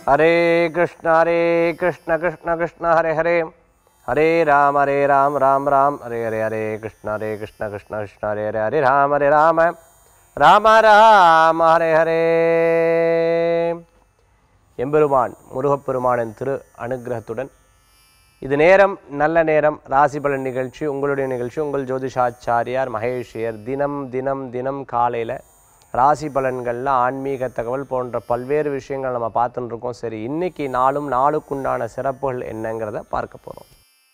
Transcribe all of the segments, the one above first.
ஹரே கிருஷ்ண ஹரே கிருஷ்ண கிருஷ்ண கிருஷ்ண ஹரே ஹரே ஹரே ராம் ஹரே ராம் ராம் ராம் ஹரே ஹரே ஹரே கிருஷ்ண ஹரே கிருஷ்ண கிருஷ்ண கிருஷ்ண ஹரே ஹரே ஹரே ராம் ஹரே ராம ராம ராம ஹரே ஹரே எம்பெருமான் முருகப்பெருமானின் திரு அனுக்கிரகத்துடன் இது நேரம் நல்ல நேரம் ராசி பலன் நிகழ்ச்சி உங்களுடைய நிகழ்ச்சி உங்கள் ஜோதிஷாச்சாரியார் மகேஷியர் தினம் தினம் தினம் காலையில் ராசி பலன்களில் ஆன்மீக தகவல் போன்ற பல்வேறு விஷயங்கள் நம்ம பார்த்துட்டு இருக்கோம் சரி இன்னைக்கு நாளும் நாளுக்குண்டான சிறப்புகள் என்னங்கிறத பார்க்க போகிறோம்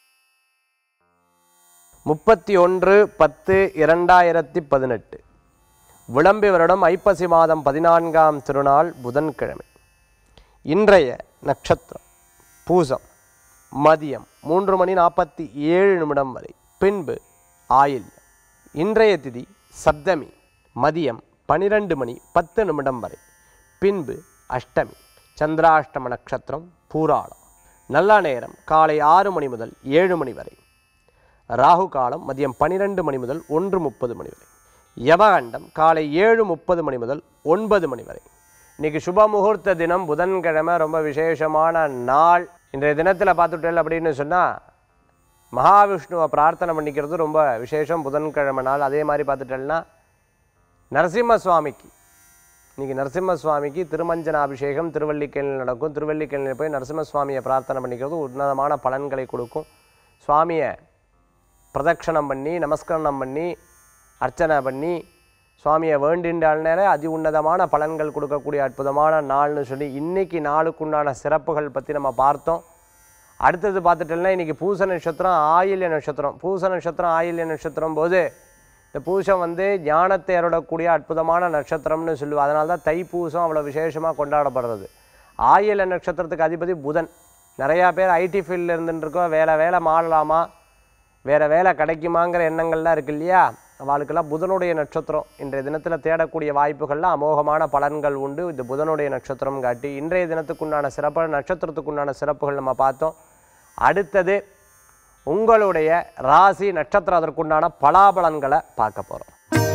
முப்பத்தி ஒன்று பத்து இரண்டாயிரத்தி பதினெட்டு விளம்பி வருடம் ஐப்பசி மாதம் பதினான்காம் திருநாள் புதன்கிழமை இன்றைய நட்சத்திரம் பூசம் மதியம் மூன்று மணி நாற்பத்தி ஏழு நிமிடம் வரை பின்பு ஆயில்யம் இன்றைய திதி சப்தமி மதியம் பனிரெண்டு மணி பத்து நிமிடம் வரை பின்பு அஷ்டமி சந்திராஷ்டம நட்சத்திரம் பூராடம் நல்ல நேரம் காலை ஆறு மணி முதல் ஏழு மணி வரை ராகு காலம் மதியம் பன்னிரெண்டு மணி முதல் ஒன்று முப்பது மணி வரை யமகண்டம் காலை ஏழு முப்பது மணி முதல் ஒன்பது மணி வரை இன்னைக்கு சுப முகூர்த்த தினம் புதன்கிழமை ரொம்ப விசேஷமான நாள் இன்றைய தினத்தில் பார்த்துட்டேன் அப்படின்னு சொன்னால் மகாவிஷ்ணுவை பிரார்த்தனை பண்ணிக்கிறது ரொம்ப விசேஷம் புதன்கிழமை நாள் அதே மாதிரி பார்த்துட்டேன்னா நரசிம்ம சுவாமிக்கு இன்றைக்கி நரசிம்ம சுவாமிக்கு திருமஞ்சன அபிஷேகம் திருவல்லிக்கேணியில் நடக்கும் திருவல்லிக்கேணியில் போய் நரசிம்ம சுவாமியை பிரார்த்தனை பண்ணிக்கிறது உன்னதமான பலன்களை கொடுக்கும் சுவாமியை பிரதட்சணம் பண்ணி நமஸ்கரணம் பண்ணி அர்ச்சனை பண்ணி சுவாமியை வேண்டின்றாலே அதி உன்னதமான பலன்கள் கொடுக்கக்கூடிய அற்புதமான நாள்னு சொல்லி இன்னைக்கு நாளுக்குண்டான சிறப்புகள் பற்றி நம்ம பார்த்தோம் அடுத்தது பார்த்துட்டோம்னா இன்றைக்கி பூச நட்சத்திரம் ஆயில்ய நட்சத்திரம் பூச நட்சத்திரம் ஆயில்ய நட்சத்திரம் போது இந்த பூசம் வந்து ஞானத்தை அருளக்கூடிய அற்புதமான நட்சத்திரம்னு சொல்லுவோம் அதனால தான் தைப்பூசம் அவ்வளோ விசேஷமாக கொண்டாடப்படுறது ஆயில்ய நட்சத்திரத்துக்கு அதிபதி புதன் நிறையா பேர் ஐடி ஃபீல்டில் இருந்துட்டுருக்கோம் வேலை வேலை மாறலாமா வேறு வேலை கிடைக்குமாங்கிற எண்ணங்கள்லாம் இருக்கு இல்லையா அவளுக்கெல்லாம் புதனுடைய நட்சத்திரம் இன்றைய தினத்தில் தேடக்கூடிய வாய்ப்புகளில் அமோகமான பலன்கள் உண்டு இது புதனுடைய நட்சத்திரம் காட்டி இன்றைய தினத்துக்குண்டான சிறப்பு நட்சத்திரத்துக்குண்டான சிறப்புகள் நம்ம பார்த்தோம் அடுத்தது உங்களுடைய ராசி நட்சத்திரம் அதற்குண்டான பலாபலன்களை பார்க்க போகிறோம்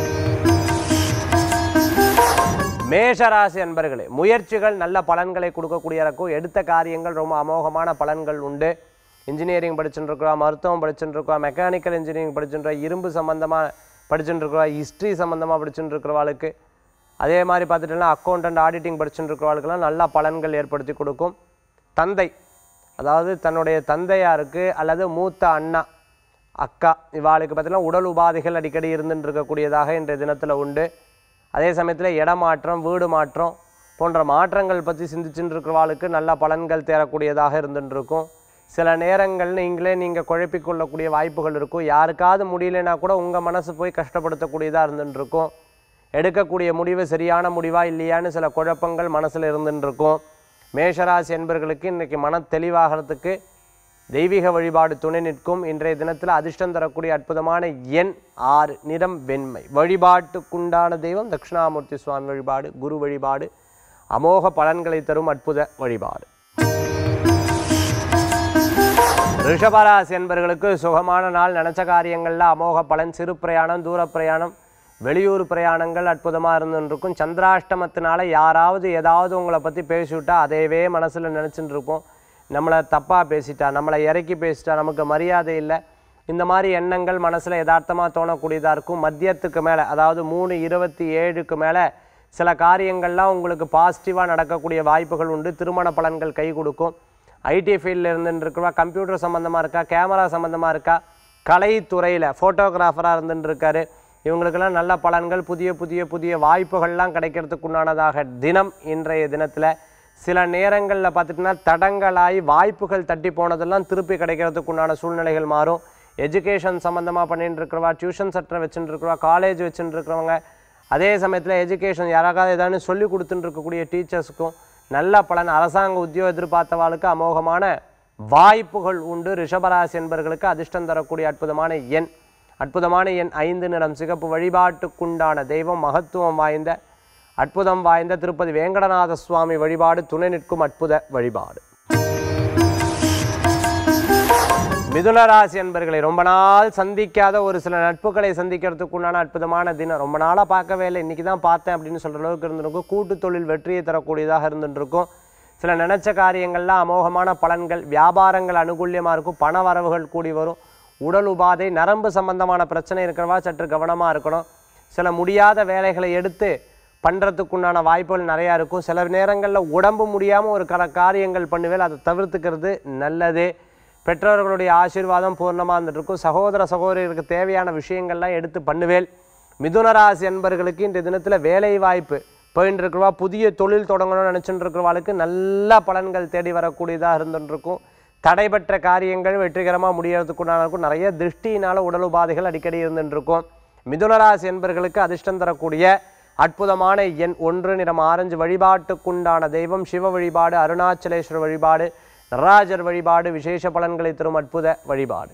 மேஷராசி அன்பர்களே முயற்சிகள் நல்ல பலன்களை கொடுக்கக்கூடிய இருக்கும் எடுத்த காரியங்கள் ரொம்ப அமோகமான பலன்கள் உண்டு இன்ஜினியரிங் படிச்சுட்டு இருக்கிறோம் மருத்துவம் படிச்சுட்டு இருக்கோம் மெக்கானிக்கல் இன்ஜினியரிங் படிச்சுட்டு இருக்கோம் இரும்பு சம்மந்தமாக படிச்சுட்டு இருக்கிறோம் ஹிஸ்ட்ரி சம்மந்தமாக படிச்சுட்டு இருக்கிறவாளுக்கு அதே மாதிரி பார்த்துட்டோம்னா அக்கௌண்டன்ட் ஆடிட்டிங் படிச்சுட்டு இருக்கிறவாளுக்கெல்லாம் நல்ல பலன்கள் ஏற்படுத்தி கொடுக்கும் தந்தை அதாவது தன்னுடைய தந்தையாருக்கு அல்லது மூத்த அண்ணா அக்கா இவாளுக்கு பார்த்தீங்கன்னா உடல் உபாதைகள் அடிக்கடி இருந்துட்டு இருக்கக்கூடியதாக இன்றைய தினத்தில் உண்டு அதே சமயத்தில் இடமாற்றம் வீடு மாற்றம் போன்ற மாற்றங்கள் பற்றி சிந்திச்சுட்டு இருக்கிறவாளுக்கு நல்ல பலன்கள் தேரக்கூடியதாக இருந்துட்டு இருக்கும் சில நேரங்கள் நீங்களே நீங்கள் குழப்பிக் கொள்ளக்கூடிய வாய்ப்புகள் இருக்கும் யாருக்காவது முடியலனா கூட உங்கள் மனசு போய் கஷ்டப்படுத்தக்கூடியதாக இருந்துட்டு இருக்கும் எடுக்கக்கூடிய முடிவு சரியான முடிவா இல்லையான்னு சில குழப்பங்கள் மனசில் இருந்துட்டு இருக்கும் மேஷராசி என்பர்களுக்கு இன்றைக்கி மன தெளிவாகிறதுக்கு தெய்வீக வழிபாடு துணை நிற்கும் இன்றைய தினத்தில் அதிர்ஷ்டம் தரக்கூடிய அற்புதமான எண் ஆறு நிறம் வெண்மை வழிபாட்டுக்குண்டான தெய்வம் தட்சிணாமூர்த்தி சுவாமி வழிபாடு குரு வழிபாடு அமோக பலன்களை தரும் அற்புத வழிபாடு ரிஷபராசி என்பர்களுக்கு சுகமான நாள் நினச்ச காரியங்களில் அமோக பலன் சிறு பிரயாணம் தூர பிரயாணம் வெளியூர் பிரயாணங்கள் அற்புதமாக இருந்துருக்கும் சந்திராஷ்டமத்தினால யாராவது ஏதாவது உங்களை பற்றி பேசிவிட்டா அதையவே மனசில் நினச்சிட்டு இருப்போம் நம்மளை தப்பாக பேசிட்டா நம்மளை இறக்கி பேசிட்டா நமக்கு மரியாதை இல்லை இந்த மாதிரி எண்ணங்கள் மனசில் யதார்த்தமாக தோணக்கூடியதாக இருக்கும் மத்தியத்துக்கு மேலே அதாவது மூணு இருபத்தி ஏழுக்கு மேலே சில காரியங்கள்லாம் உங்களுக்கு பாசிட்டிவாக நடக்கக்கூடிய வாய்ப்புகள் உண்டு திருமண பலன்கள் கை கொடுக்கும் ஐடி ஃபீல்டில் இருந்துட்டு இருக்கிறவா கம்ப்யூட்டர் சம்மந்தமாக இருக்கா கேமரா சம்மந்தமாக இருக்கா கலைத்துறையில் ஃபோட்டோகிராஃபராக இருந்துட்டு இருக்காரு இவங்களுக்கெல்லாம் நல்ல பலன்கள் புதிய புதிய புதிய வாய்ப்புகள்லாம் கிடைக்கிறதுக்குண்டானதாக தினம் இன்றைய தினத்தில் சில நேரங்களில் பார்த்துட்டிங்கன்னா தடங்களாகி வாய்ப்புகள் தட்டி போனதெல்லாம் திருப்பி கிடைக்கிறதுக்குண்டான சூழ்நிலைகள் மாறும் எஜுகேஷன் சம்மந்தமாக பண்ணிட்டு இருக்கிறவா டியூஷன் சென்டர் வச்சுட்டு இருக்கிறவா காலேஜ் வச்சுட்டு இருக்கிறவங்க அதே சமயத்தில் எஜுகேஷன் யாராவது ஏதாவது சொல்லி கொடுத்துட்டு இருக்கக்கூடிய டீச்சர்ஸுக்கும் நல்ல பலன் அரசாங்க உத்தியோகம் எதிர்பார்த்தவாளுக்கு அமோகமான வாய்ப்புகள் உண்டு ரிஷபராசி என்பர்களுக்கு அதிர்ஷ்டம் தரக்கூடிய அற்புதமான எண் அற்புதமான எண் ஐந்து நிறம் சிகப்பு வழிபாட்டுக்குண்டான தெய்வம் மகத்துவம் வாய்ந்த அற்புதம் வாய்ந்த திருப்பதி வேங்கடநாத சுவாமி வழிபாடு துணை நிற்கும் அற்புத வழிபாடு மிதுன ராசி என்பர்களை ரொம்ப நாள் சந்திக்காத ஒரு சில நட்புகளை சந்திக்கிறதுக்குண்டான அற்புதமான தினம் ரொம்ப நாளாக பார்க்கவே இல்லை இன்றைக்கி தான் பார்த்தேன் அப்படின்னு சொல்கிற அளவுக்கு இருந்திருக்கும் கூட்டு தொழில் வெற்றியை தரக்கூடியதாக இருந்துருக்கும் சில நினச்ச காரியங்கள்லாம் அமோகமான பலன்கள் வியாபாரங்கள் அனுகூல்யமாக இருக்கும் பண வரவுகள் கூடி வரும் உடல் உபாதை நரம்பு சம்பந்தமான பிரச்சனை இருக்கிறவா சற்று கவனமாக இருக்கணும் சில முடியாத வேலைகளை எடுத்து பண்ணுறதுக்குண்டான வாய்ப்புகள் நிறையா இருக்கும் சில நேரங்களில் உடம்பு முடியாமல் ஒரு கல காரியங்கள் பண்ணுவேல் அதை தவிர்த்துக்கிறது நல்லது பெற்றோர்களுடைய ஆசீர்வாதம் பூர்ணமாக இருந்துட்டு இருக்கும் சகோதர சகோதரிகளுக்கு தேவையான விஷயங்கள்லாம் எடுத்து பண்ணுவேல் மிதுனராசி என்பர்களுக்கு இன்றைய தினத்தில் வேலை வாய்ப்பு போயின்னு இருக்கிறவா புதிய தொழில் தொடங்கணும்னு நினச்சிட்டு இருக்கிறவாளுக்கு நல்ல பலன்கள் தேடி வரக்கூடியதாக இருந்துட்டு இருக்கும் தடைபெற்ற காரியங்கள் வெற்றிகரமாக முடியறதுக்குண்டான இருக்கும் நிறைய திருஷ்டியினால உடல் உபாதைகள் அடிக்கடி இருந்துட்டு இருக்கும் மிதுனராசி என்பர்களுக்கு அதிர்ஷ்டம் தரக்கூடிய அற்புதமான எண் ஒன்று நிறம் ஆரஞ்சு வழிபாட்டுக்குண்டான தெய்வம் சிவ வழிபாடு அருணாச்சலேஸ்வரர் வழிபாடு நடராஜர் வழிபாடு விசேஷ பலன்களை தரும் அற்புத வழிபாடு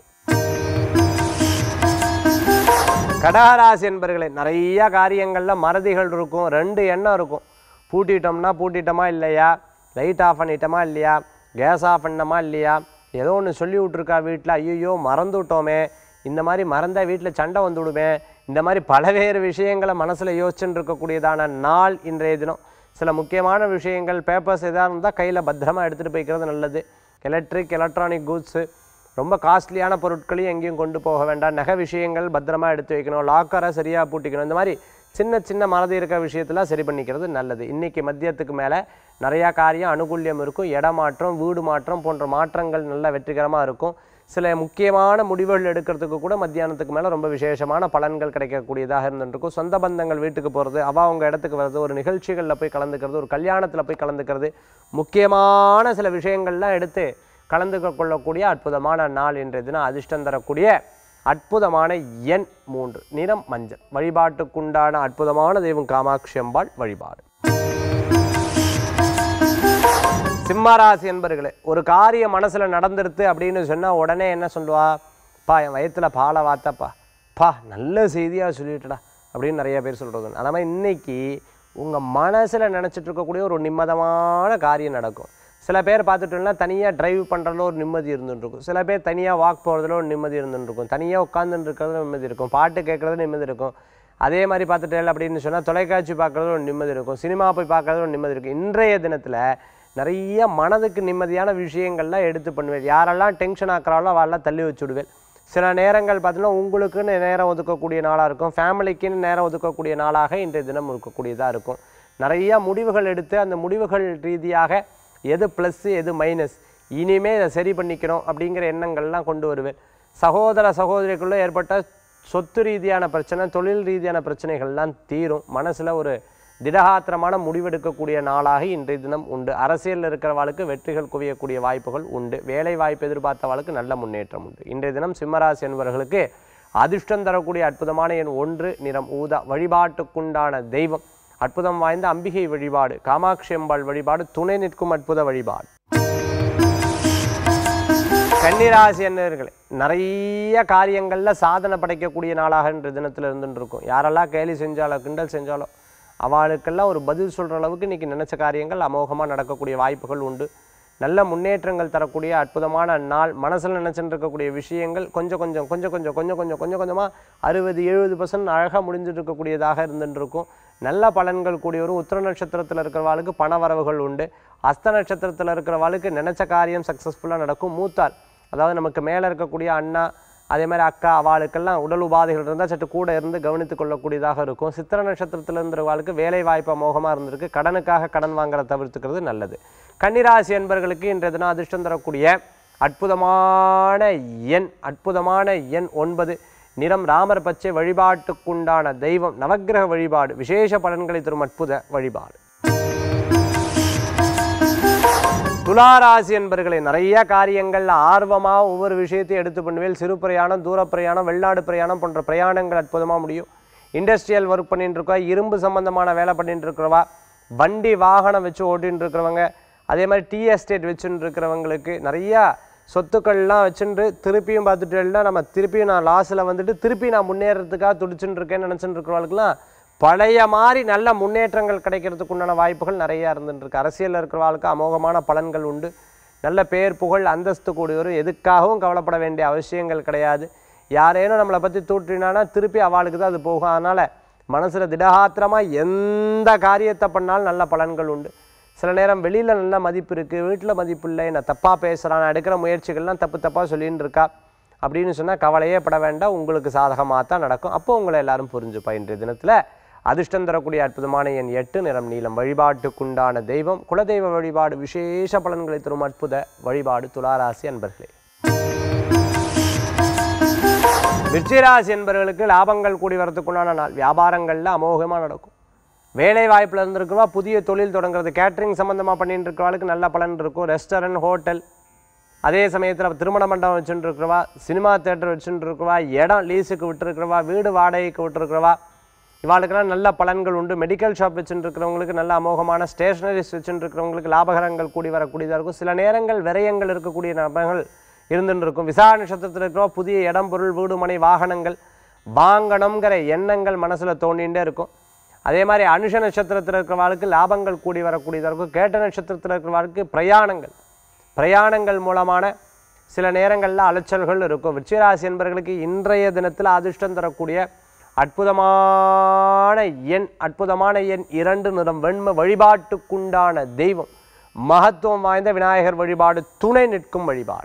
கடகராசி என்பர்களே நிறைய காரியங்களில் மறதிகள் இருக்கும் ரெண்டு எண்ணம் இருக்கும் பூட்டிட்டோம்னா பூட்டிட்டோமா இல்லையா லைட் ஆஃப் பண்ணிட்டோமா இல்லையா கேஸ் ஆஃப் பண்ணோமா இல்லையா ஏதோ ஒன்று சொல்லி விட்ருக்கா வீட்டில் ஐயோ மறந்து விட்டோமே இந்த மாதிரி மறந்தா வீட்டில் சண்டை வந்து விடுமே இந்த மாதிரி பலவேறு விஷயங்களை மனசில் யோசிச்சுட்டு இருக்கக்கூடியதான நாள் இன்றைய தினம் சில முக்கியமான விஷயங்கள் பேப்பர்ஸ் எதாக இருந்தால் கையில் பத்திரமா எடுத்துகிட்டு போய்க்கிறது நல்லது எலக்ட்ரிக் எலக்ட்ரானிக் கூட்ஸு ரொம்ப காஸ்ட்லியான பொருட்களையும் எங்கேயும் கொண்டு போக வேண்டாம் நகை விஷயங்கள் பத்திரமா எடுத்து வைக்கணும் லாக்கரை சரியாக பூட்டிக்கணும் இந்த மாதிரி சின்ன சின்ன மறதி இருக்க விஷயத்தெல்லாம் சரி பண்ணிக்கிறது நல்லது இன்றைக்கி மதியத்துக்கு மேலே நிறையா காரியம் அனுகூல்யம் இருக்கும் இடமாற்றம் வீடு மாற்றம் போன்ற மாற்றங்கள் நல்ல வெற்றிகரமாக இருக்கும் சில முக்கியமான முடிவுகள் எடுக்கிறதுக்கு கூட மத்தியானத்துக்கு மேலே ரொம்ப விசேஷமான பலன்கள் கிடைக்கக்கூடியதாக இருந்துருக்கும் சொந்த பந்தங்கள் வீட்டுக்கு போகிறது அவள் அவங்க இடத்துக்கு வர்றது ஒரு நிகழ்ச்சிகளில் போய் கலந்துக்கிறது ஒரு கல்யாணத்தில் போய் கலந்துக்கிறது முக்கியமான சில விஷயங்கள்லாம் எடுத்து கலந்து கொள்ளக்கூடிய அற்புதமான நாள் இன்றைய தினம் அதிர்ஷ்டம் தரக்கூடிய அற்புதமான எண் மூன்று நிறம் மஞ்சள் வழிபாட்டுக்குண்டான அற்புதமான தெய்வம் காமாட்சி அம்பாள் வழிபாடு சிம்மராசி என்பர்களே ஒரு காரியம் மனசில் நடந்துருது அப்படின்னு சொன்னால் உடனே என்ன சொல்லுவா பா என் வயத்தில் பாலை வாத்தப்பா பா நல்ல செய்தியாக சொல்லிட்டுடா அப்படின்னு நிறைய பேர் சொல்கிறது அந்த மாதிரி இன்னைக்கு உங்கள் மனசில் நினச்சிட்டு இருக்கக்கூடிய ஒரு நிம்மதமான காரியம் நடக்கும் சில பேர் பார்த்துட்டோம்னா தனியாக டிரைவ் பண்ணுறதுல ஒரு நிம்மதி இருந்துட்டு இருக்கும் சில பேர் தனியாக வாக் போகிறதுல ஒரு நிம்மதி இருந்துட்டு இருக்கும் தனியாக உட்காந்துட்டு இருக்கிறதுல நிம்மதி இருக்கும் பாட்டு கேட்குறதுல நிம்மதி இருக்கும் அதே மாதிரி பார்த்துட்டேன் அப்படின்னு சொன்னால் தொலைக்காட்சி பார்க்குறது ஒரு நிம்மதி இருக்கும் சினிமா போய் பார்க்குறது ஒரு நிம்மதி இருக்கும் இன்றைய தினத்தில் நிறைய மனதுக்கு நிம்மதியான விஷயங்கள்லாம் எடுத்து பண்ணுவேன் யாரெல்லாம் டென்ஷன் ஆக்குறாலோ அவெல்லாம் தள்ளி வச்சு விடுவேன் சில நேரங்கள் பார்த்தீங்கன்னா உங்களுக்குன்னு நேரம் ஒதுக்கக்கூடிய நாளாக இருக்கும் ஃபேமிலிக்குன்னு நேரம் ஒதுக்கக்கூடிய நாளாக இன்றைய தினம் இருக்கக்கூடியதாக இருக்கும் நிறைய முடிவுகள் எடுத்து அந்த முடிவுகள் ரீதியாக எது ப்ளஸ்ஸு எது மைனஸ் இனிமே இதை சரி பண்ணிக்கணும் அப்படிங்கிற எண்ணங்கள்லாம் கொண்டு வருவேன் சகோதர சகோதரிக்குள்ளே ஏற்பட்ட சொத்து ரீதியான பிரச்சனை தொழில் ரீதியான பிரச்சனைகள்லாம் தீரும் மனசில் ஒரு திடகாத்திரமான முடிவெடுக்கக்கூடிய நாளாக இன்றைய தினம் உண்டு அரசியலில் இருக்கிறவாளுக்கு வெற்றிகள் குவியக்கூடிய வாய்ப்புகள் உண்டு வேலை வாய்ப்பு எதிர்பார்த்தவாளுக்கு நல்ல முன்னேற்றம் உண்டு இன்றைய தினம் சிம்மராசி என்பவர்களுக்கு அதிர்ஷ்டம் தரக்கூடிய அற்புதமான எண் ஒன்று நிறம் ஊதா வழிபாட்டுக்குண்டான தெய்வம் அற்புதம் வாய்ந்த அம்பிகை வழிபாடு காமாட்சி அம்பாள் வழிபாடு துணை நிற்கும் அற்புத வழிபாடு கன்னிராசி அன்னர்களே நிறைய காரியங்களில் சாதனை படைக்கக்கூடிய நாளாக இன்று தினத்தில் இருந்துட்டு இருக்கும் யாரெல்லாம் கேலி செஞ்சாலோ கிண்டல் செஞ்சாலோ அவளுக்கெல்லாம் ஒரு பதில் சொல்கிற அளவுக்கு இன்றைக்கி நினச்ச காரியங்கள் அமோகமாக நடக்கக்கூடிய வாய்ப்புகள் உண்டு நல்ல முன்னேற்றங்கள் தரக்கூடிய அற்புதமான நாள் மனசில் நினச்சிட்டு இருக்கக்கூடிய விஷயங்கள் கொஞ்சம் கொஞ்சம் கொஞ்சம் கொஞ்சம் கொஞ்சம் கொஞ்சம் கொஞ்சம் கொஞ்சமாக அறுபது எழுபது பர்சன்ட் அழகாக முடிஞ்சிட்டு இருக்கக்கூடியதாக இருந்துட்டு இருக்கும் நல்ல பலன்கள் கூடிய வரும் உத்திர நட்சத்திரத்தில் இருக்கிறவாளுக்கு பண வரவுகள் உண்டு அஸ்த நட்சத்திரத்தில் இருக்கிறவாளுக்கு நினச்ச காரியம் சக்ஸஸ்ஃபுல்லாக நடக்கும் மூத்தாள் அதாவது நமக்கு மேலே இருக்கக்கூடிய அண்ணா அதே மாதிரி அக்கா அவளுக்கெல்லாம் உடல் உபாதைகள் இருந்தால் சற்று கூட இருந்து கவனித்து கொள்ளக்கூடியதாக இருக்கும் சித்திர நட்சத்திரத்தில் இருந்தவர்களுக்கு வேலை வாய்ப்பு அமோகமாக இருந்திருக்கு கடனுக்காக கடன் வாங்குறத தவிர்த்துக்கிறது நல்லது கன்னிராசி என்பவர்களுக்கு இன்றைய தினம் அதிர்ஷ்டம் தரக்கூடிய அற்புதமான எண் அற்புதமான எண் ஒன்பது நிறம் ராமர் பச்சை வழிபாட்டுக்குண்டான தெய்வம் நவக்கிரக வழிபாடு விசேஷ பலன்களை தரும் அற்புத வழிபாடு துளாராசி என்பர்களை நிறைய காரியங்களில் ஆர்வமாக ஒவ்வொரு விஷயத்தையும் எடுத்து பண்ணுவேன் சிறு பிரயாணம் தூர பிரயாணம் வெளிநாடு பிரயாணம் போன்ற பிரயாணங்கள் அற்புதமாக முடியும் இண்டஸ்ட்ரியல் ஒர்க் பண்ணிட்டு இருக்கா இரும்பு சம்பந்தமான வேலை பண்ணிட்டு இருக்கிறவா வண்டி வாகனம் வச்சு ஓட்டின்னு இருக்கிறவங்க அதே மாதிரி டீ எஸ்டேட் வச்சுட்டு இருக்கிறவங்களுக்கு நிறையா சொத்துக்கள்லாம் வச்சுட்டு திருப்பியும் பார்த்துட்டேன்னா நம்ம திருப்பியும் நான் லாஸில் வந்துட்டு திருப்பி நான் முன்னேறதுக்காக துடிச்சுட்டு இருக்கேன்னு நினச்சிட்டு இருக்கிறவங்களுக்குலாம் பழைய மாதிரி நல்ல முன்னேற்றங்கள் கிடைக்கிறதுக்கு உண்டான வாய்ப்புகள் நிறையா இருந்துட்டு இருக்கு அரசியலில் இருக்கிறவங்களுக்கு அமோகமான பலன்கள் உண்டு நல்ல பேர் புகழ் அந்தஸ்து கூடி வரும் எதுக்காகவும் கவலைப்பட வேண்டிய அவசியங்கள் கிடையாது யாரேனும் நம்மளை பற்றி தூற்றினானா திருப்பி அவளுக்கு தான் அது போகும் அதனால் மனசில் திடகாத்திரமாக எந்த காரியத்தை பண்ணாலும் நல்ல பலன்கள் உண்டு சில நேரம் வெளியில் நல்ல மதிப்பு இருக்குது வீட்டில் மதிப்பு இல்லை நான் தப்பாக பேசுகிறான் நான் எடுக்கிற முயற்சிகள்லாம் தப்பு தப்பாக சொல்லின்னு இருக்கா அப்படின்னு சொன்னால் கவலையே பட வேண்டாம் உங்களுக்கு சாதகமாக தான் நடக்கும் அப்போ உங்களை எல்லாரும் புரிஞ்சுப்பா இன்றைய தினத்தில் அதிர்ஷ்டம் தரக்கூடிய அற்புதமான என் எட்டு நிறம் நீளம் வழிபாட்டுக்குண்டான தெய்வம் குலதெய்வ வழிபாடு விசேஷ பலன்களை தரும் அற்புத வழிபாடு துளாராசி அன்பர்களே விருச்சிகராசி என்பவர்களுக்கு லாபங்கள் கூடி வரதுக்குண்டான நாள் வியாபாரங்களில் அமோகமாக நடக்கும் வேலை வாய்ப்பில் இருந்திருக்கிறவா புதிய தொழில் தொடங்குறது கேட்ரிங் சம்மந்தமாக பண்ணிட்டு இருக்கிறவாளுக்கு நல்ல பலன் இருக்கும் ரெஸ்டாரண்ட் ஹோட்டல் அதே சமயத்தில் திருமண மண்டபம் வச்சுட்டு இருக்கிறவா சினிமா தேட்டர் வச்சுட்டு இருக்கிறவா இடம் லீஸுக்கு விட்டுருக்கிறவா வீடு வாடகைக்கு விட்டுருக்கிறவா இவாளுக்கெல்லாம் நல்ல பலன்கள் உண்டு மெடிக்கல் ஷாப் வச்சுட்டு இருக்கிறவங்களுக்கு நல்ல அமோகமான ஸ்டேஷனரிஸ் வச்சுட்டு இருக்கிறவங்களுக்கு லாபகரங்கள் கூடி வரக்கூடியதாக இருக்கும் சில நேரங்கள் விரயங்கள் இருக்கக்கூடிய நபர்கள் இருந்துட்டு இருக்கும் விசா நட்சத்திரத்தில் இருக்கிற புதிய இடம் பொருள் வீடு மனை வாகனங்கள் வாங்கணுங்கிற எண்ணங்கள் மனசில் தோண்டிகிட்டே இருக்கும் அதே மாதிரி அனுஷ நட்சத்திரத்தில் இருக்கிறவாளுக்கு லாபங்கள் கூடி வரக்கூடியதாக இருக்கும் கேட்ட நட்சத்திரத்தில் இருக்கிறவாளுக்கு பிரயாணங்கள் பிரயாணங்கள் மூலமான சில நேரங்களில் அலைச்சல்கள் இருக்கும் விருச்சிகராசி என்பவர்களுக்கு இன்றைய தினத்தில் அதிர்ஷ்டம் தரக்கூடிய அற்புதமான எண் அற்புதமான எண் இரண்டு நிறம் வெண்மை வழிபாட்டுக்குண்டான தெய்வம் மகத்துவம் வாய்ந்த விநாயகர் வழிபாடு துணை நிற்கும் வழிபாடு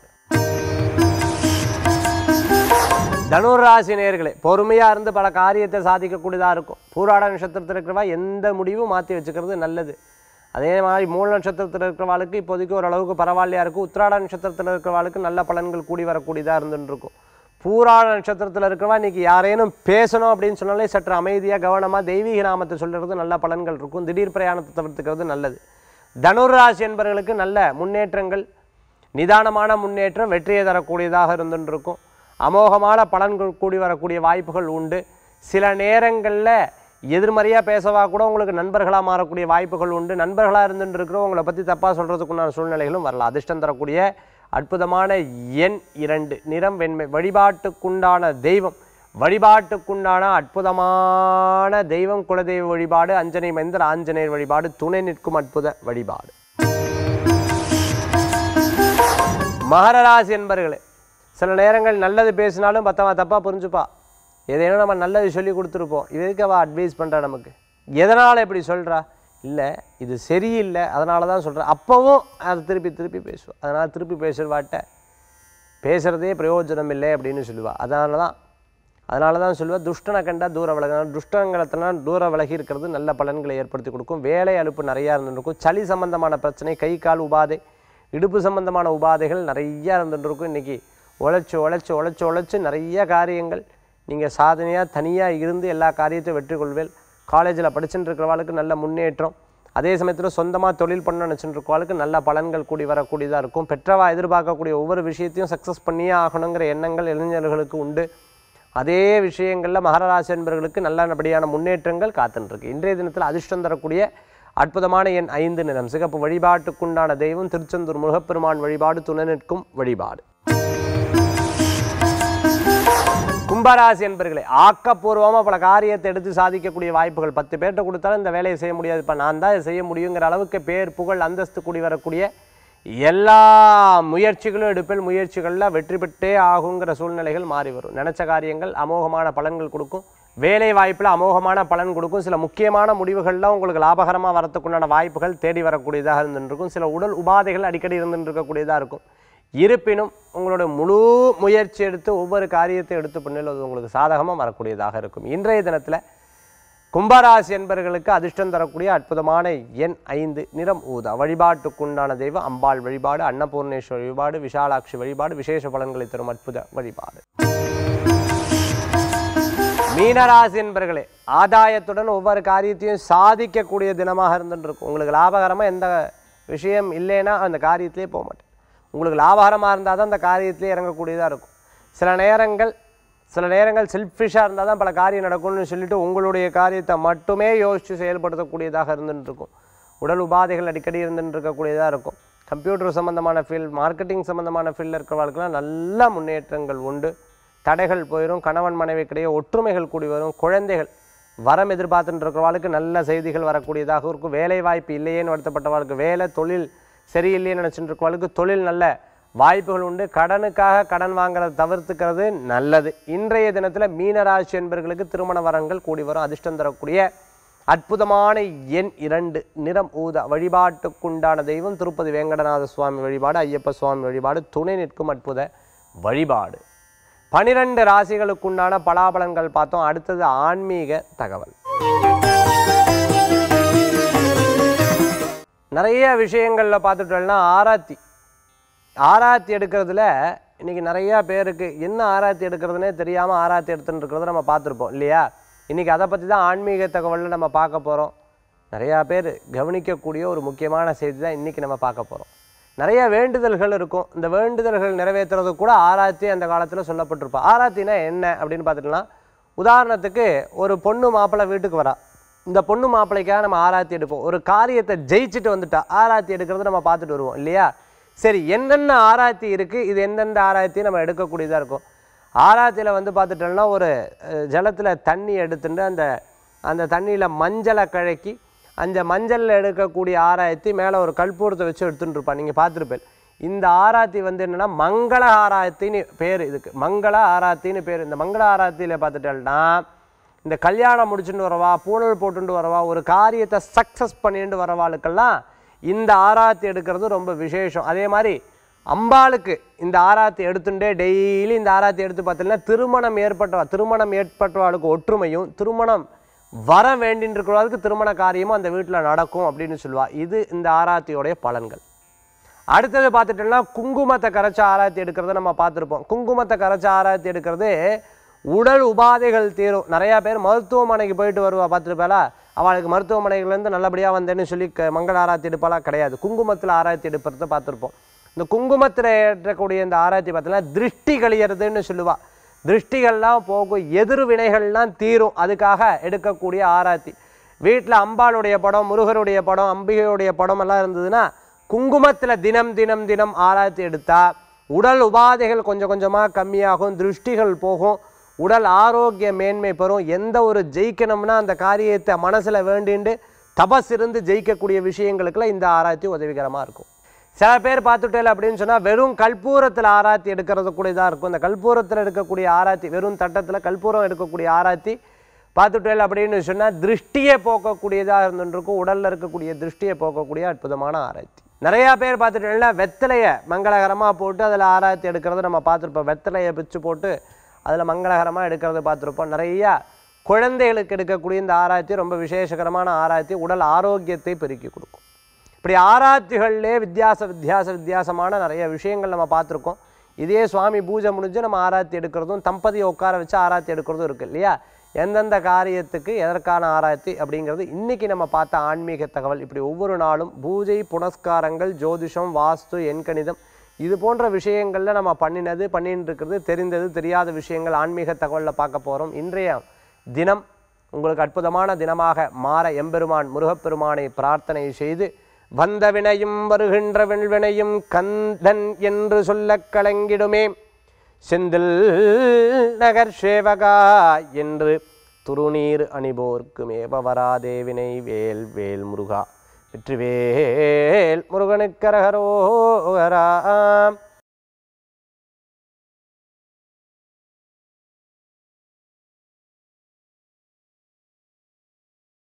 தனுராசி நேர்களே பொறுமையாக இருந்து பல காரியத்தை சாதிக்கக்கூடியதாக இருக்கும் பூராட நட்சத்திரத்தில் இருக்கிறவா எந்த முடிவும் மாற்றி வச்சுக்கிறது நல்லது அதே மாதிரி மூல நட்சத்திரத்தில் இருக்கிறவாளுக்கு இப்போதைக்கு ஓரளவுக்கு பரவாயில்லையா இருக்கும் உத்திராட நட்சத்திரத்தில் இருக்கிறவாளுக்கு நல்ல பலன்கள் கூடி வரக்கூடியதாக இருந்துட்டு இருக்கும் பூராட நட்சத்திரத்தில் இருக்கிறவா இன்னைக்கு யாரேனும் பேசணும் அப்படின்னு சொன்னாலே சற்று அமைதியாக கவனமாக தெய்வீக நாமத்தை சொல்கிறது நல்ல பலன்கள் இருக்கும் திடீர் பிரயாணத்தை தவிர்த்துக்கிறது நல்லது தனுராசி என்பவர்களுக்கு நல்ல முன்னேற்றங்கள் நிதானமான முன்னேற்றம் வெற்றியை தரக்கூடியதாக இருந்துட்டு இருக்கும் அமோகமான பலன்கள் கூடி வரக்கூடிய வாய்ப்புகள் உண்டு சில நேரங்களில் எதிர்மறையாக பேசவா கூட உங்களுக்கு நண்பர்களாக மாறக்கூடிய வாய்ப்புகள் உண்டு நண்பர்களாக இருந்துட்டு இருக்கிறோம் உங்களை பற்றி தப்பாக சொல்கிறதுக்குண்டான சூழ்நிலைகளும் வரலாம் அதிர்ஷ்டம் தரக்கூடிய அற்புதமான எண் இரண்டு நிறம் வெண்மை வழிபாட்டுக்குண்டான தெய்வம் வழிபாட்டுக்குண்டான அற்புதமான தெய்வம் குலதெய்வ வழிபாடு அஞ்சனை மைந்தர் ஆஞ்சநேயர் வழிபாடு துணை நிற்கும் அற்புத வழிபாடு மகர ராசி என்பர்களே சில நேரங்கள் நல்லது பேசினாலும் பத்தவா தப்பாக புரிஞ்சுப்பா ஏதேனும் நம்ம நல்லது சொல்லி கொடுத்துருப்போம் இதுக்கு அவள் அட்வைஸ் பண்ணுறா நமக்கு எதனால் இப்படி சொல்கிறா இல்லை இது சரியில்லை அதனால தான் சொல்கிறேன் அப்போவும் அதை திருப்பி திருப்பி பேசுவோம் அதனால் திருப்பி பேசுகிறவாட்ட பேசுகிறதே பிரயோஜனம் இல்லை அப்படின்னு சொல்லுவா அதனால தான் அதனால தான் சொல்லுவேன் துஷ்டனை கண்டா தூர விலக துஷ்டங்களத்தெல்லாம் தூர விலகி இருக்கிறது நல்ல பலன்களை ஏற்படுத்தி கொடுக்கும் வேலை அலுப்பு நிறையா இருந்துருக்கும் சளி சம்பந்தமான பிரச்சனை கை கால் உபாதை இடுப்பு சம்பந்தமான உபாதைகள் நிறையா இருந்துட்டு இருக்கும் இன்றைக்கி உழைச்சி உழைச்சி உழைச்சி உழைச்சி நிறைய காரியங்கள் நீங்கள் சாதனையாக தனியாக இருந்து எல்லா காரியத்தையும் வெற்றி கொள்வேல் காலேஜில் படிச்சுட்டு இருக்கிறவாளுக்கு நல்ல முன்னேற்றம் அதே சமயத்தில் சொந்தமாக தொழில் பண்ண நினச்சிட்டு இருக்கவாளுக்கு நல்ல பலன்கள் கூடி வரக்கூடியதாக இருக்கும் பெற்றவா எதிர்பார்க்கக்கூடிய ஒவ்வொரு விஷயத்தையும் சக்ஸஸ் பண்ணியே ஆகணுங்கிற எண்ணங்கள் இளைஞர்களுக்கு உண்டு அதே விஷயங்களில் மகராசி என்பவர்களுக்கு நல்லபடியான முன்னேற்றங்கள் காத்துருக்கு இன்றைய தினத்தில் அதிர்ஷ்டம் தரக்கூடிய அற்புதமான எண் ஐந்து நிறம் சிகப்பு வழிபாட்டுக்குண்டான தெய்வம் திருச்செந்தூர் முருகப்பெருமான் வழிபாடு துணை நிற்கும் வழிபாடு கும்பராசி என்பர்களே ஆக்கப்பூர்வமாக பல காரியத்தை எடுத்து சாதிக்கக்கூடிய வாய்ப்புகள் பத்து பேர்கிட்ட கொடுத்தாலும் இந்த வேலையை செய்ய முடியாது இப்போ நான் தான் இதை செய்ய முடியுங்கிற அளவுக்கு பேர் புகழ் அந்தஸ்து கூடி வரக்கூடிய எல்லா முயற்சிகளும் எடுப்பில் முயற்சிகளில் வெற்றி பெற்றே ஆகுங்கிற சூழ்நிலைகள் மாறி வரும் நினச்ச காரியங்கள் அமோகமான பலன்கள் கொடுக்கும் வேலை வாய்ப்பில் அமோகமான பலன் கொடுக்கும் சில முக்கியமான முடிவுகள்லாம் உங்களுக்கு லாபகரமாக வரத்துக்குண்டான வாய்ப்புகள் தேடி வரக்கூடியதாக இருந்துருக்கும் சில உடல் உபாதைகள் அடிக்கடி இருந்துட்டு இருக்கக்கூடியதாக இருக்கும் இருப்பினும் உங்களோட முழு முயற்சி எடுத்து ஒவ்வொரு காரியத்தை எடுத்து பண்ணில் அது உங்களுக்கு சாதகமாக வரக்கூடியதாக இருக்கும் இன்றைய தினத்தில் கும்பராசி என்பவர்களுக்கு அதிர்ஷ்டம் தரக்கூடிய அற்புதமான எண் ஐந்து நிறம் ஊதா வழிபாட்டுக்குண்டான தெய்வம் அம்பாள் வழிபாடு அன்னபூர்ணேஸ்வரி வழிபாடு விஷாலாட்சி வழிபாடு விசேஷ பலன்களை தரும் அற்புத வழிபாடு மீனராசி என்பர்களே ஆதாயத்துடன் ஒவ்வொரு காரியத்தையும் சாதிக்கக்கூடிய தினமாக இருந்துட்டு இருக்கும் உங்களுக்கு லாபகரமாக எந்த விஷயம் இல்லைன்னா அந்த காரியத்திலே போக மாட்டேன் உங்களுக்கு லாபகரமாக இருந்தால் தான் அந்த காரியத்திலே இறங்கக்கூடியதாக இருக்கும் சில நேரங்கள் சில நேரங்கள் செல்ஃபிஷாக இருந்தால் தான் பல காரியம் நடக்கும்னு சொல்லிட்டு உங்களுடைய காரியத்தை மட்டுமே யோசித்து செயல்படுத்தக்கூடியதாக இருந்துட்டு இருக்கும் உடல் உபாதைகள் அடிக்கடி இருந்துட்டு இருக்கக்கூடியதாக இருக்கும் கம்ப்யூட்டர் சம்மந்தமான ஃபீல்ட் மார்க்கெட்டிங் சம்மந்தமான ஃபீல்டில் இருக்கிறவர்களுக்கெல்லாம் நல்ல முன்னேற்றங்கள் உண்டு தடைகள் போயிடும் கணவன் மனைவிக்கிடையே ஒற்றுமைகள் கூடி வரும் குழந்தைகள் வரம் எதிர்பார்த்துட்டு இருக்கிறவாளுக்கு நல்ல செய்திகள் வரக்கூடியதாக இருக்கும் வேலை வாய்ப்பு இல்லையேன்னு வருத்தப்பட்டவாளுக்கு வேலை தொழில் சரியில்லைன்னு நினச்சிட்டு இருக்கவாளுக்கு தொழில் நல்ல வாய்ப்புகள் உண்டு கடனுக்காக கடன் வாங்குறதை தவிர்த்துக்கிறது நல்லது இன்றைய தினத்தில் மீனராசி என்பர்களுக்கு திருமண வரங்கள் கூடி வரும் அதிர்ஷ்டம் தரக்கூடிய அற்புதமான எண் இரண்டு நிறம் ஊதா வழிபாட்டுக்குண்டான தெய்வம் திருப்பதி வேங்கடநாத சுவாமி வழிபாடு ஐயப்ப சுவாமி வழிபாடு துணை நிற்கும் அற்புத வழிபாடு பனிரெண்டு ராசிகளுக்குண்டான பலாபலன்கள் பார்த்தோம் அடுத்தது ஆன்மீக தகவல் நிறைய விஷயங்களில் பார்த்துட்டோம்னா ஆராத்தி ஆராத்தி எடுக்கிறதுல இன்றைக்கி நிறையா பேருக்கு என்ன ஆராத்தி எடுக்கிறதுனே தெரியாமல் ஆராத்தி எடுத்துன்னு இருக்கிறத நம்ம பார்த்துருப்போம் இல்லையா இன்றைக்கி அதை பற்றி தான் ஆன்மீக தகவலில் நம்ம பார்க்க போகிறோம் நிறையா பேர் கவனிக்கக்கூடிய ஒரு முக்கியமான செய்தி தான் இன்றைக்கி நம்ம பார்க்க போகிறோம் நிறைய வேண்டுதல்கள் இருக்கும் இந்த வேண்டுதல்கள் நிறைவேற்றுறது கூட ஆராத்தி அந்த காலத்தில் சொல்லப்பட்டிருப்பா ஆராத்தினா என்ன அப்படின்னு பார்த்துட்டோம்னா உதாரணத்துக்கு ஒரு பொண்ணு மாப்பிள்ளை வீட்டுக்கு வரா இந்த பொண்ணு மாப்பிள்ளைக்காக நம்ம ஆராத்தி எடுப்போம் ஒரு காரியத்தை ஜெயிச்சுட்டு வந்துட்டா ஆராத்தி எடுக்கிறத நம்ம பார்த்துட்டு வருவோம் இல்லையா சரி என்னென்ன ஆராத்தி இருக்குது இது எந்தெந்த ஆராத்தி நம்ம எடுக்கக்கூடியதாக இருக்கும் ஆராத்தியில் வந்து பார்த்துட்டோம்னா ஒரு ஜலத்தில் தண்ணி எடுத்துட்டு அந்த அந்த தண்ணியில் மஞ்சளை கழக்கி அந்த மஞ்சளில் எடுக்கக்கூடிய ஆராய்ச்சி மேலே ஒரு கற்பூரத்தை வச்சு எடுத்துட்டு இருப்பான் நீங்கள் பார்த்துருப்பேன் இந்த ஆராத்தி வந்து என்னென்னா மங்கள ஆராத்தின்னு பேர் இதுக்கு மங்கள ஆராத்தின்னு பேர் இந்த மங்கள ஆராத்தியில் பார்த்துட்டோம்னா இந்த கல்யாணம் முடிச்சுட்டு வரவா பூணல் போட்டுட்டு வரவா ஒரு காரியத்தை சக்ஸஸ் பண்ணிட்டு வரவாளுக்கெல்லாம் இந்த ஆராத்தி எடுக்கிறது ரொம்ப விசேஷம் அதே மாதிரி அம்பாளுக்கு இந்த ஆராத்தி எடுத்துட்டே டெய்லி இந்த ஆராத்தி எடுத்து பார்த்தீங்கன்னா திருமணம் ஏற்பட்டவா திருமணம் ஏற்பட்டவாளுக்கு ஒற்றுமையும் திருமணம் வர வேண்டின்னு இருக்கிறவளுக்கு திருமண காரியமும் அந்த வீட்டில் நடக்கும் அப்படின்னு சொல்லுவா இது இந்த ஆராத்தியோடைய பலன்கள் அடுத்தது பார்த்துட்டோம்னா குங்குமத்தை கரைச்ச ஆராய்ச்சி எடுக்கிறத நம்ம பார்த்துருப்போம் குங்குமத்தை கரைச்ச ஆராய்ச்சி எடுக்கிறது உடல் உபாதைகள் தீரும் நிறையா பேர் மருத்துவமனைக்கு போயிட்டு வருவா பார்த்துருப்பாளா அவளுக்கு மருத்துவமனைகள்லேருந்து நல்லபடியாக வந்தேன்னு சொல்லி க- மங்கள ஆராய்ச்சி எடுப்பாளா கிடையாது குங்குமத்தில் ஆராய்ச்சி எடுப்பதை பார்த்துருப்போம் இந்த குங்குமத்தில் ஏற்றக்கூடிய இந்த ஆராய்ச்சி பார்த்தீங்கன்னா திருஷ்டி கழியறதுன்னு சொல்லுவா திருஷ்டிகள்லாம் போகும் எதிர் வினைகள்லாம் தீரும் அதுக்காக எடுக்கக்கூடிய ஆராய்ச்சி வீட்டில் அம்பாளுடைய படம் முருகருடைய படம் அம்பிகையுடைய படம் எல்லாம் இருந்ததுன்னா குங்குமத்தில் தினம் தினம் தினம் ஆராய்ச்சி எடுத்தா உடல் உபாதைகள் கொஞ்சம் கொஞ்சமாக கம்மியாகும் திருஷ்டிகள் போகும் உடல் ஆரோக்கிய மேன்மை பெறும் எந்த ஒரு ஜெயிக்கணும்னா அந்த காரியத்தை மனசில் வேண்டிண்டு தபஸ் இருந்து ஜெயிக்கக்கூடிய விஷயங்களுக்கெல்லாம் இந்த ஆராய்ச்சி உதவிகரமாக இருக்கும் சில பேர் பார்த்துட்டேல அப்படின்னு சொன்னால் வெறும் கற்பூரத்தில் ஆராய்ச்சி எடுக்கிறது கூட இதாக இருக்கும் இந்த கற்பூரத்தில் எடுக்கக்கூடிய ஆராய்ச்சி வெறும் தட்டத்தில் கற்பூரம் எடுக்கக்கூடிய ஆராய்ச்சி பார்த்துட்டேல் அப்படின்னு சொன்னால் திருஷ்டியை போக்கக்கூடியதாக இருந்துருக்கும் உடலில் இருக்கக்கூடிய திருஷ்டியை போக்கக்கூடிய அற்புதமான ஆராய்ச்சி நிறையா பேர் பார்த்துட்டேன்னா வெத்தலையை மங்களகரமாக போட்டு அதில் ஆராய்ச்சி எடுக்கிறத நம்ம பார்த்துருப்போம் வெத்தலையை பிச்சு போட்டு அதில் மங்களகரமாக எடுக்கிறத பார்த்துருப்போம் நிறையா குழந்தைகளுக்கு எடுக்கக்கூடிய இந்த ஆராய்ச்சி ரொம்ப விசேஷகரமான ஆராய்ச்சி உடல் ஆரோக்கியத்தை பெருக்கி கொடுக்கும் இப்படி ஆராய்ச்சிகள்லே வித்தியாச வித்தியாச வித்தியாசமான நிறைய விஷயங்கள் நம்ம பார்த்துருக்கோம் இதே சுவாமி பூஜை முடிஞ்சு நம்ம ஆராய்ச்சி எடுக்கிறதும் தம்பதியை உட்கார வச்சு ஆராய்ச்சி எடுக்கிறதும் இருக்குது இல்லையா எந்தெந்த காரியத்துக்கு எதற்கான ஆராய்ச்சி அப்படிங்கிறது இன்றைக்கி நம்ம பார்த்த ஆன்மீக தகவல் இப்படி ஒவ்வொரு நாளும் பூஜை புனஸ்காரங்கள் ஜோதிஷம் வாஸ்து எண்கணிதம் இது போன்ற விஷயங்களில் நம்ம பண்ணினது பண்ணின்னு இருக்கிறது தெரிந்தது தெரியாத விஷயங்கள் ஆன்மீக தகவலில் பார்க்க போகிறோம் இன்றைய தினம் உங்களுக்கு அற்புதமான தினமாக மாற எம்பெருமான் முருகப்பெருமானை பிரார்த்தனை செய்து வந்த வினையும் வருகின்ற வெள்வினையும் கந்தன் என்று சொல்லக் கலங்கிடுமே செந்தில் நகர் சேவகா என்று துருநீர் அணிபோர்க்கு மேபவராதேவினை வேல் வேல் முருகா வெற்றிவேல் முருகனுக்கரகரோகரா